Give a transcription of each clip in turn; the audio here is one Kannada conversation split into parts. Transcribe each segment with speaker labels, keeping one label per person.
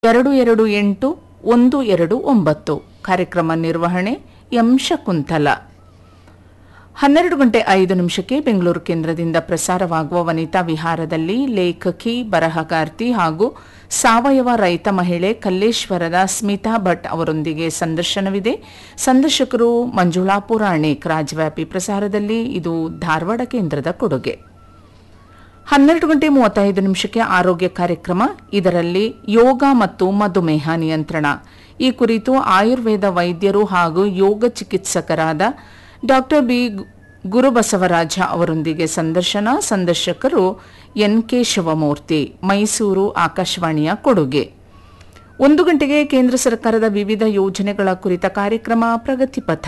Speaker 1: ಎರಡು ಎರಡು ಎಂಟು ಒಂದು ಎರಡು ಒಂಬತ್ತು ಕಾರ್ಯಕ್ರಮ ನಿರ್ವಹಣೆ ಎಂ ಶಕುಂತಲ ಹನ್ನೆರಡು ಗಂಟೆ ಐದು ನಿಮಿಷಕ್ಕೆ ಬೆಂಗಳೂರು ಕೇಂದ್ರದಿಂದ ಪ್ರಸಾರವಾಗುವ ವನಿತಾ ವಿಹಾರದಲ್ಲಿ ಲೇಖಕಿ ಬರಹಗಾರ್ತಿ ಹಾಗೂ ಸಾವಯವ ರೈತ ಮಹಿಳೆ ಕಲ್ಲೇಶ್ವರದ ಸ್ಮಿತಾ ಭಟ್ ಅವರೊಂದಿಗೆ ಸಂದರ್ಶನವಿದೆ ಸಂದರ್ಶಕರು ಮಂಜುಳಾ ಪುರಾಣಿಕ್ ರಾಜ್ಯವ್ಯಾಪಿ ಪ್ರಸಾರದಲ್ಲಿ ಇದು ಧಾರವಾಡ ಕೇಂದ್ರದ ಕೊಡುಗೆ ಹನ್ನೆರಡು ಗಂಟೆ ಮೂವತ್ತೈದು ನಿಮಿಷಕ್ಕೆ ಆರೋಗ್ಯ ಕಾರ್ಯಕ್ರಮ ಇದರಲ್ಲಿ ಯೋಗ ಮತ್ತು ಮಧುಮೇಹ ನಿಯಂತ್ರಣ ಈ ಕುರಿತು ಆಯುರ್ವೇದ ವೈದ್ಯರು ಹಾಗೂ ಯೋಗ ಚಿಕಿತ್ಸಕರಾದ ಡಾಕ್ಟರ್ ಬಿ ಗುರುಬಸವರಾಜ ಅವರೊಂದಿಗೆ ಸಂದರ್ಶನ ಸಂದರ್ಶಕರು ಎನ್ ಕೆ ಶಿವಮೂರ್ತಿ ಮೈಸೂರು ಆಕಾಶವಾಣಿಯ ಕೊಡುಗೆ ಒಂದು ಗಂಟೆಗೆ ಕೇಂದ್ರ ಸರ್ಕಾರದ ವಿವಿಧ ಯೋಜನೆಗಳ ಕುರಿತ ಕಾರ್ಯಕ್ರಮ ಪ್ರಗತಿಪಥ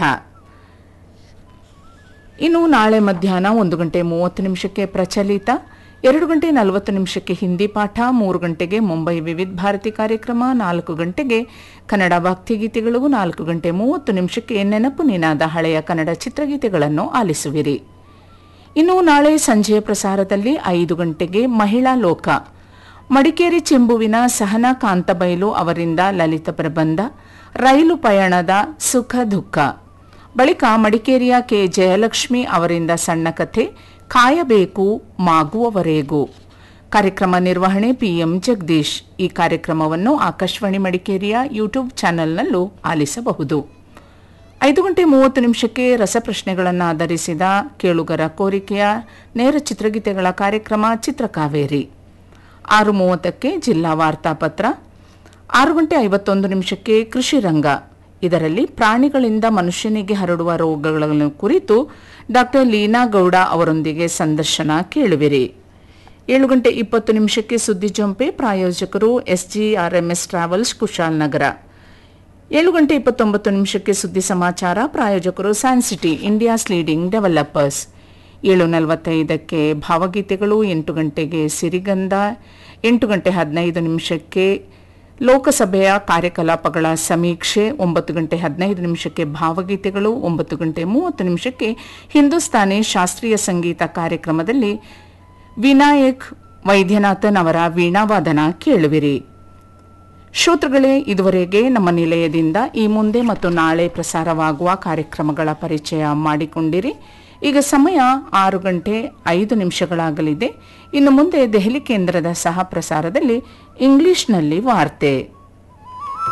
Speaker 1: ಇನ್ನು ನಾಳೆ ಮಧ್ಯಾಹ್ನ ಒಂದು ಗಂಟೆ ಮೂವತ್ತು ನಿಮಿಷಕ್ಕೆ ಪ್ರಚಲಿತ ಎರಡು ಗಂಟೆ ನಲವತ್ತು ನಿಮಿಷಕ್ಕೆ ಹಿಂದಿ ಪಾಠ ಮೂರು ಗಂಟೆಗೆ ಮುಂಬೈ ವಿವಿಧ ಭಾರತಿ ಕಾರ್ಯಕ್ರಮ ನಾಲ್ಕು ಗಂಟೆಗೆ ಕನ್ನಡ ಭಕ್ತಿಗೀತೆಗಳು ನಾಲ್ಕು ಗಂಟೆ ಮೂವತ್ತು ನಿಮಿಷಕ್ಕೆ ನೆನಪು ನಿನಾದ ಹಳೆಯ ಕನ್ನಡ ಚಿತ್ರಗೀತೆಗಳನ್ನು ಆಲಿಸುವಿರಿ ಇನ್ನು ನಾಳೆ ಸಂಜೆಯ ಪ್ರಸಾರದಲ್ಲಿ ಐದು ಗಂಟೆಗೆ ಮಹಿಳಾ ಲೋಕ ಮಡಿಕೇರಿ ಚೆಂಬುವಿನ ಸಹನಾ ಕಾಂತಬೈಲು ಅವರಿಂದ ಲಲಿತ ಪ್ರಬಂಧ ರೈಲು ಪಯಣದ ಸುಖ ದುಃಖ ಬಳಿಕ ಮಡಿಕೇರಿಯ ಕೆ ಜಯಲಕ್ಷ್ಮಿ ಅವರಿಂದ ಸಣ್ಣ ಕಥೆ ಕಾಯಬೇಕು ಮಾಗುವವರೆಗೂ ಕಾರ್ಯಕ್ರಮ ನಿರ್ವಹಣೆ ಪಿಎಂ ಜಗದೀಶ್ ಈ ಕಾರ್ಯಕ್ರಮವನ್ನು ಆಕಾಶವಾಣಿ ಮಡಿಕೇರಿಯ ಯೂಟ್ಯೂಬ್ ಚಾನೆಲ್ನಲ್ಲೂ ಆಲಿಸಬಹುದು ಐದು ಗಂಟೆ ಮೂವತ್ತು ನಿಮಿಷಕ್ಕೆ ರಸಪ್ರಶ್ನೆಗಳನ್ನು ಆಧರಿಸಿದ ಕೇಳುಗರ ಕೋರಿಕೆಯ ನೇರ ಚಿತ್ರಗೀತೆಗಳ ಕಾರ್ಯಕ್ರಮ ಚಿತ್ರಕಾವೇರಿ ಆರು ಮೂವತ್ತಕ್ಕೆ ಜಿಲ್ಲಾ ವಾರ್ತಾಪತ್ರ ಆರು ಗಂಟೆ ಐವತ್ತೊಂದು ನಿಮಿಷಕ್ಕೆ ಕೃಷಿ ರಂಗ ಇದರಲ್ಲಿ ಪ್ರಾಣಿಗಳಿಂದ ಮನುಷ್ಯನಿಗೆ ಹರಡುವ ರೋಗಗಳನ್ನು ಕುರಿತು ಡಾಕ್ಟರ್ ಲೀನಾ ಗೌಡ ಅವರೊಂದಿಗೆ ಸಂದರ್ಶನ ಕೇಳುವಿರಿ ಏಳು ಗಂಟೆ ಇಪ್ಪತ್ತು ನಿಮಿಷಕ್ಕೆ ಸುದ್ದಿ ಜೊಂಪೆ ಪ್ರಾಯೋಜಕರು ಎಸ್ಜಿಆರ್ಎಂಎಸ್ ಟ್ರಾವೆಲ್ಸ್ ಕುಶಾಲ್ನಗರ ಏಳು ಗಂಟೆ ಇಪ್ಪತ್ತೊಂಬತ್ತು ನಿಮಿಷಕ್ಕೆ ಸುದ್ದಿ ಸಮಾಚಾರ ಪ್ರಾಯೋಜಕರು ಸ್ಯಾನ್ಸಿಟಿ ಇಂಡಿಯಾಸ್ ಲೀಡಿಂಗ್ ಡೆವಲಪರ್ಸ್ ಏಳು ನಲವತ್ತೈದಕ್ಕೆ ಭಾವಗೀತೆಗಳು ಎಂಟು ಗಂಟೆಗೆ ಸಿರಿಗಂಧ ಎಂಟು ಗಂಟೆ ಹದಿನೈದು ನಿಮಿಷಕ್ಕೆ ಲೋಕಸಭೆಯ ಕಾರ್ಯಕಲಾಪಗಳ ಸಮೀಕ್ಷೆ ಒಂಬತ್ತು ಗಂಟೆ ಹದಿನೈದು ನಿಮಿಷಕ್ಕೆ ಭಾವಗೀತೆಗಳು ಒಂಬತ್ತು ಗಂಟೆ ಮೂವತ್ತು ನಿಮಿಷಕ್ಕೆ ಹಿಂದೂಸ್ತಾನಿ ಶಾಸ್ತ್ರೀಯ ಸಂಗೀತ ಕಾರ್ಯಕ್ರಮದಲ್ಲಿ ವಿನಾಯಕ್ ವೈದ್ಯನಾಥನ್ ಅವರ ವೀಣಾವಾದನ ಕೇಳುವಿರಿ ಶ್ರೋತೃಗಳೇ ಇದುವರೆಗೆ ನಮ್ಮ ನಿಲಯದಿಂದ ಈ ಮುಂದೆ ಮತ್ತು ನಾಳೆ ಪ್ರಸಾರವಾಗುವ ಕಾರ್ಯಕ್ರಮಗಳ ಪರಿಚಯ ಮಾಡಿಕೊಂಡಿರಿ ಈಗ ಸಮಯ ಆರು ಗಂಟೆ ಐದು ನಿಮಿಷಗಳಾಗಲಿದೆ ಇನ್ನು ಮುಂದೆ ದೆಹಲಿ ಕೇಂದ್ರದ ಸಹ ಪ್ರಸಾರದಲ್ಲಿ ಇಂಗ್ಲಿಷ್ನಲ್ಲಿ ವಾರ್ತೆ